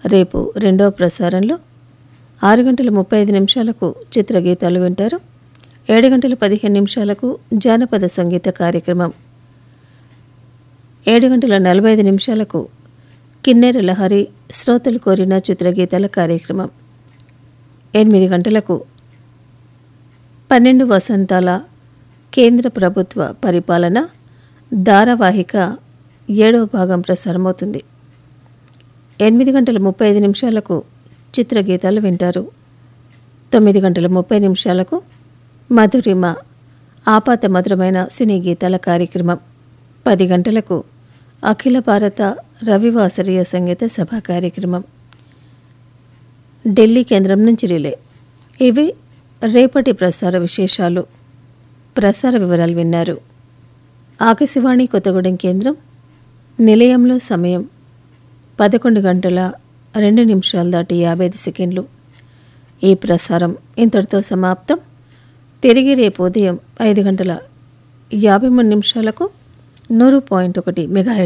రేపు రెండవ ప్రసారంలో ఆరు గంటల ముప్పై ఐదు నిమిషాలకు చిత్రగీతాలు వింటారు ఏడు గంటల పదిహేను నిమిషాలకు జానపద సంగీత కార్యక్రమం ఏడు గంటల నలభై ఐదు నిమిషాలకు కిన్నెర లహరి శ్రోతలు కోరిన చిత్రగీతాల కార్యక్రమం ఎనిమిది గంటలకు పన్నెండు వసంతాల కేంద్ర ప్రభుత్వ పరిపాలన ధారావాహిక ఏడవ భాగం ప్రసారమవుతుంది ఎనిమిది గంటల ముప్పై ఐదు నిమిషాలకు చిత్రగీతాలు వింటారు తొమ్మిది గంటల ముప్పై నిమిషాలకు మధురిమ ఆపాత మధురమైన సినీ గీతాల కార్యక్రమం పది గంటలకు అఖిల భారత రవివాసరీయ సంగీత సభా కార్యక్రమం ఢిల్లీ కేంద్రం నుంచి రిలే ఇవి రేపటి ప్రసార విశేషాలు ప్రసార వివరాలు విన్నారు ఆకాశవాణి కొత్తగూడెం కేంద్రం నిలయంలో సమయం పదకొండు గంటల రెండు నిమిషాలు దాటి యాభై ఐదు సెకండ్లు ఈ ప్రసారం ఇంతటితో సమాప్తం తిరిగి రేపు ఉదయం ఐదు గంటల యాభై మూడు నిమిషాలకు నూరు పాయింట్ ఒకటి మెగా